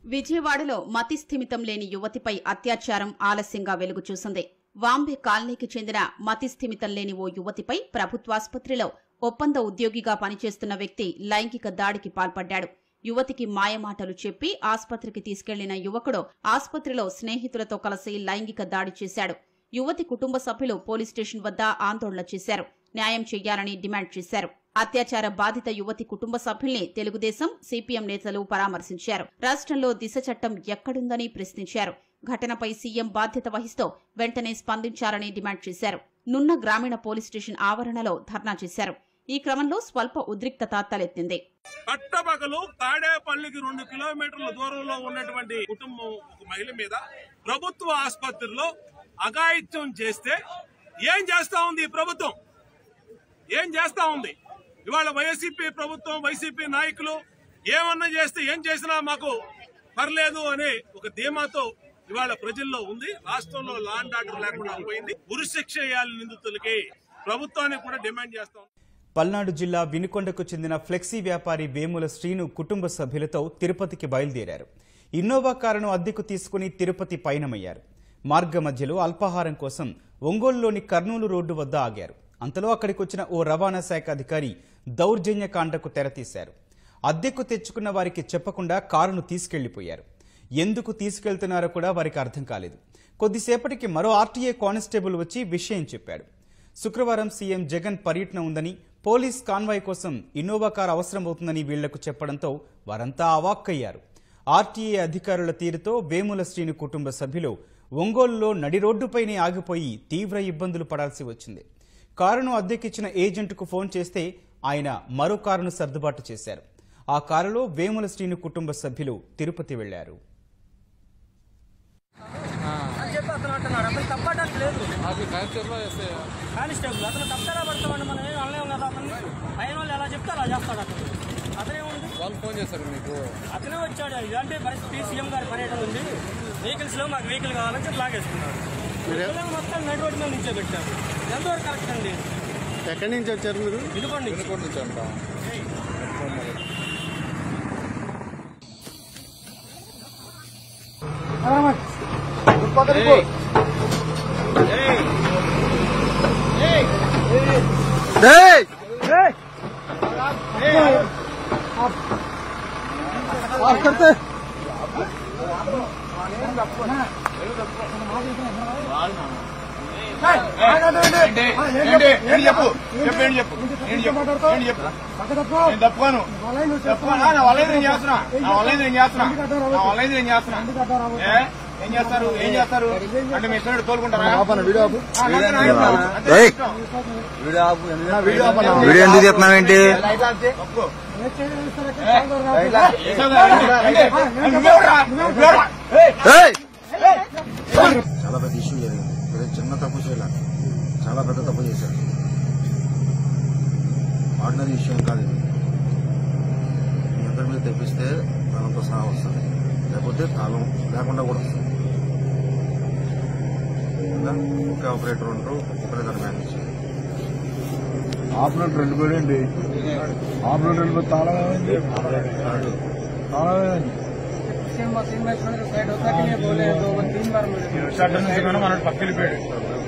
విజయవాడలో మతి స్థిమితం లేని యువతిపై అత్యాచారం ఆలస్యంగా వెలుగు చూసింది వాంబే కాలనీకి చెందిన మతి స్థిమితం లేని ఓ యువతిపై ప్రభుత్వాసుపత్రిలో ఒప్పంద ఉద్యోగిగా పనిచేస్తున్న వ్యక్తి లైంగిక దాడికి పాల్పడ్డాడు యువతికి మాయమాటలు చెప్పి ఆస్పత్రికి తీసుకెళ్లిన యువకుడు ఆస్పత్రిలో స్నేహితులతో కలిసి లైంగిక దాడి చేశాడు యువతి కుటుంబ సభ్యులు పోలీస్ స్టేషన్ వద్ద ఆందోళన చేశారు న్యాయం చెయ్యాలని డిమాండ్ చేశారు అత్యాచార బాధిత యువతి కుటుంబ సభ్యుల్ని తెలుగుదేశం సిపిఎం నేతలు పరామర్శించారు రాష్ట్రంలో దిశ చట్టం ఎక్కడుందని ప్రశ్నించారు ఘటనపై సీఎం బాధ్యత వహిస్తూ వెంటనే స్పందించాలని డిమాండ్ చేశారు నున్న గ్రామీణ పోలీస్ స్టేషన్ ఆవరణలో ధర్నా చేశారు ఈ క్రమంలో స్వల్ప ఉద్రిక్తత తలెత్తింది పట్టపగలు తాడేపల్లికి రెండు కిలోమీటర్ల దూరంలో ఉన్నటువంటి కుటుంబం ఒక మహిళ మీద ప్రభుత్వ ఆసుపత్రిలో అఘాయిత్యం చేస్తే ఏం చేస్తా ఉంది ఈ ప్రభుత్వం ఏం చేస్తా ఉంది ఇవాళ వైసీపీ ప్రభుత్వం వైసీపీ నాయకులు ఏమన్నా చేస్తే ఏం చేసినా మాకు పర్లేదు అనే ఒక ధీమాతో ఇవాళ ప్రజల్లో ఉంది రాష్ట్రంలో లా అండ్ ఆర్డర్ లేకుండా పోయింది ఉరిశిక్ష వేయాలి నిందితులకి ప్రభుత్వానికి కూడా డిమాండ్ చేస్తాం పల్నాడు జిల్లా వినుకొండకు చెందిన ఫ్లెక్సీ వ్యాపారి వేముల శ్రీను కుటుంబ సభ్యులతో తిరుపతికి బయలుదేరారు ఇన్నోవా కారును అద్దెకు తీసుకుని తిరుపతి పయనమయ్యారు మార్గ మధ్యలో అల్పాహారం కోసం ఒంగోలులోని కర్నూలు రోడ్డు వద్ద ఆగారు అంతలో అక్కడికి వచ్చిన ఓ రవాణా శాఖ అధికారి దౌర్జన్యకాండకు తెరతీశారు అద్దెకు తెచ్చుకున్న వారికి చెప్పకుండా కారును తీసుకెళ్లిపోయారు ఎందుకు తీసుకెళ్తున్నారో కూడా వారికి అర్థం కాలేదు కొద్దిసేపటికి మరో ఆర్టీఏ కానిస్టేబుల్ వచ్చి విషయం చెప్పాడు శుక్రవారం సీఎం జగన్ పర్యటన ఉందని పోలీస్ కాన్వాయ్ కోసం ఇన్నోవా కార్ అవసరమవుతుందని వీళ్లకు చెప్పడంతో వారంతా అవాక్కయ్యారు ఆర్టీఏ అధికారుల తీరుతో వేముల శ్రీను కుటుంబ సభ్యులు ఒంగోలులో నడి రోడ్డుపైనే ఆగిపోయి తీవ్ర ఇబ్బందులు పడాల్సి వచ్చింది కారును అద్దెకిచ్చిన ఏజెంట్కు ఫోన్ చేస్తే ఆయన మరో కారును సర్దుబాటు చేశారు ఆ కారులో వేముల శ్రీను కుటుంబ సభ్యులు తిరుపతి వెళ్లారు అని చెప్పి అతను అంటున్నాడు అతను తప్పడానికి లేదు అది కానిస్టేబుల్ వేస్తే కానిస్టేబుల్ అతను తప్పేలా పడతామండి మనం ఏం అనలేము కదా అతన్ని అయిన వాళ్ళు ఎలా చెప్తే అలా చేస్తాడు అతను అతనేముంది వాళ్ళు ఫోన్ చేస్తారు మీకు అతనే వచ్చాడు ఇలాంటి పరిస్థితి సీఎం గారి పర్యటన ఉంది వెహికల్స్ లో మాకు వెహికల్ కావాలని చెప్పి లాగేసుకున్నాడు పిల్లలు మొత్తం నడి రోడ్డు మీద నుంచో పెట్టారు ఎంతవరకు కరెక్ట్ అండి ఎక్కడి నుంచి వచ్చారు మీరు ఇదిగోండి వినుకోండి నుంచి అంట చెప్పు చెప్పు ఏంటి చెప్పు ఏంటి చెప్పు ఏంటి చెప్పు నేను తప్పుకోను తప్పుకోను నా వల్ల నేను చేస్తున్నా నా వల్ల నేను చేస్తున్నా నా వల్ల నేను చేస్తున్నా ఏ? ఏం చేస్తారు ఏం చేస్తారు అంటే మీ ఇష్టం తోలుకుంటారా ఆ, అంతే, అంతే, ఇష్టం. వీడియో ఎందుకు చెప్తున్నావేంటి తప్పుకో. చేసావు కదా? అంటే, నువ్వెవరురా? నువ్వెవరురా? ఏయ్! చాలా పెద్ద ఇష్యూ జరిగింది ఏదో చిన్న తప్పు చేయాలి చాలా పెద్ద తప్పు చేశారు ఆర్డినరీ విషయం కాదు ఇది మీ అందరి మీద తెప్పిస్తే ప్రాణంతో సహా వస్తుంది లేకపోతే ప్రాణం లేకుండా కూడా వస్తుంది ఇంకా ఒకే ఆపరేటర్ ఉంటారు ఒకరే దాన్ని మేనేజ్ చేయాలి ఆపరేటర్ వెళ్ళిపోయాడండి ఆపరేటర్ వెళ్ళిపోయి తాళం ఏమైంది తాళం ఏమైంది షట్టర్ నుంచి కూడా మన పక్క వెళ్ళిపోయాడు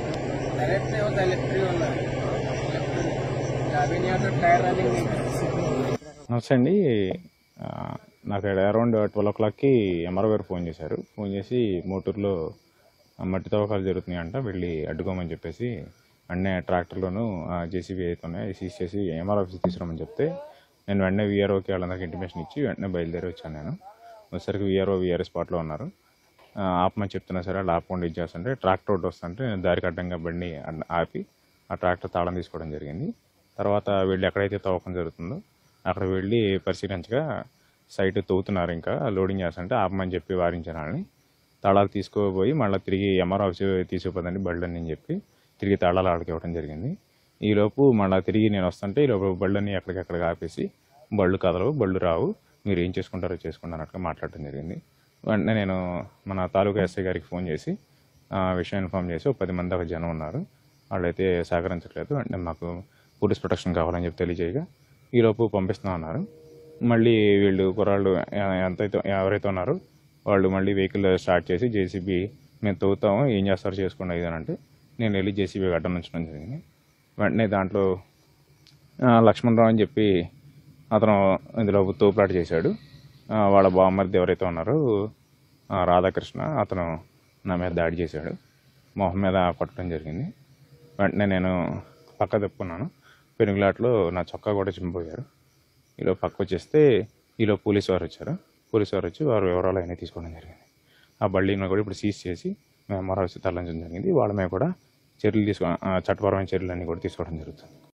నమస్తే అండి ఆ, నాకు అరౌండ్ ట్వెల్వ్ ఓ క్లాక్కి ఎంఆర్ఓ గారు ఫోన్ చేశారు ఫోన్ చేసి మోటూరులో మట్టి తవ్వకాలు జరుగుతున్నాయి అంట వెళ్ళి అడ్డుకోమని చెప్పేసి వెంటనే ట్రాక్టర్లోను జేసీబీ అయితే ఉన్నాయి సీజ్ చేసి ఎంఆర్ ఆఫీస్ తీసుకురామని చెప్తే నేను వెంటనే వీఆర్ఓకి వాళ్ళందరికీ ఇంటిమేషన్ ఇచ్చి వెంటనే బయలుదేరి వచ్చాను నేను వచ్చేసరికి వీఆర్ఓ వీఆర్ఏ స్పాట్లో ఉన్నారు ఆ, ఆపమని చెప్తున్నా సరే వాళ్ళు ఆపకుండా ఇది చేస్తుంటే ట్రాక్టర్ ఒకటి వస్తుంటే నేను దారికి అడ్డంగా బండి అడ్- ఆపి ఆ ట్రాక్టర్ తాళం తీసుకోవడం జరిగింది తర్వాత వీళ్ళు ఎక్కడైతే తవ్వకం జరుగుతుందో అక్కడ వెళ్ళి పరిశీలించగా సైట్ తవ్వుతున్నారు ఇంకా లోడింగ్ చేస్తుంటే ఆపమని చెప్పి వారించాను వాళ్ళని తాళాలు తీసుకోపోయి మళ్ళీ తిరిగి ఎంఆర్ ఆఫీస్ తీసుకుపోదండి బళ్ళని అని చెప్పి తిరిగి తాళాలు ఆడికి ఇవ్వడం జరిగింది ఈలోపు మళ్ళీ తిరిగి నేను వస్తుంటే ఈలోపు బళ్ళని ఎక్కడికెక్కడ ఆపేసి బళ్ళు కదలవు బళ్ళు రావు మీరు ఏం చేసుకుంటారో చేసుకోండి అన్నట్టుగా మాట్లాడటం జరిగింది వెంటనే నేను మన తాలూకా ఎస్ఐ గారికి ఫోన్ చేసి ఆ విషయం ఇన్ఫామ్ చేసి ఒక పది మంది దాకా జనం ఉన్నారు వాళ్ళైతే సహకరించట్లేదు వెంటనే మాకు పోలీస్ ప్రొటెక్షన్ కావాలని చెప్పి తెలియజేయగా ఈలోపు పంపిస్తున్నాం అన్నారు మళ్ళీ వీళ్ళు కుర్రాళ్ళు ఎ- ఎంతైతే ఎవరైతే ఉన్నారో వాళ్ళు మళ్ళీ వెహికల్ స్టార్ట్ చేసి జేసీబీ మేము తవ్వుతాము ఏం చేస్తారో చేసుకోండి ఇది అని అంటే నేను వెళ్ళి జేసీబీ గడ్డ ఉంచడం జరిగింది వెంటనే దాంట్లో ఆ, లక్ష్మణరావు అని చెప్పి అతను ఇందులో తోపులాట చేశాడు ఆ, వాళ్ళ బామ్మర్ది ఎవరైతే ఉన్నారో ఆ, రాధాకృష్ణ అతను నా మీద దాడి చేశాడు మొహం మీద కొట్టడం జరిగింది వెంటనే నేను పక్క తప్పుకున్నాను పెనుగులాట్లో నా చొక్కా కూడా చింపోయారు ఈలో పక్క వచ్చేస్తే ఈలో పోలీసు వారు వచ్చారు పోలీసు వారు వచ్చి వారు వివరాలు అయినా తీసుకోవడం జరిగింది ఆ బల్డింగ్ను కూడా ఇప్పుడు సీజ్ చేసి మేము మరో తరలించడం జరిగింది వాళ్ళ మీద కూడా చర్యలు తీసుకో ఆ, చట్టపరమైన చర్యలు అన్నీ కూడా తీసుకోవడం జరుగుతుంది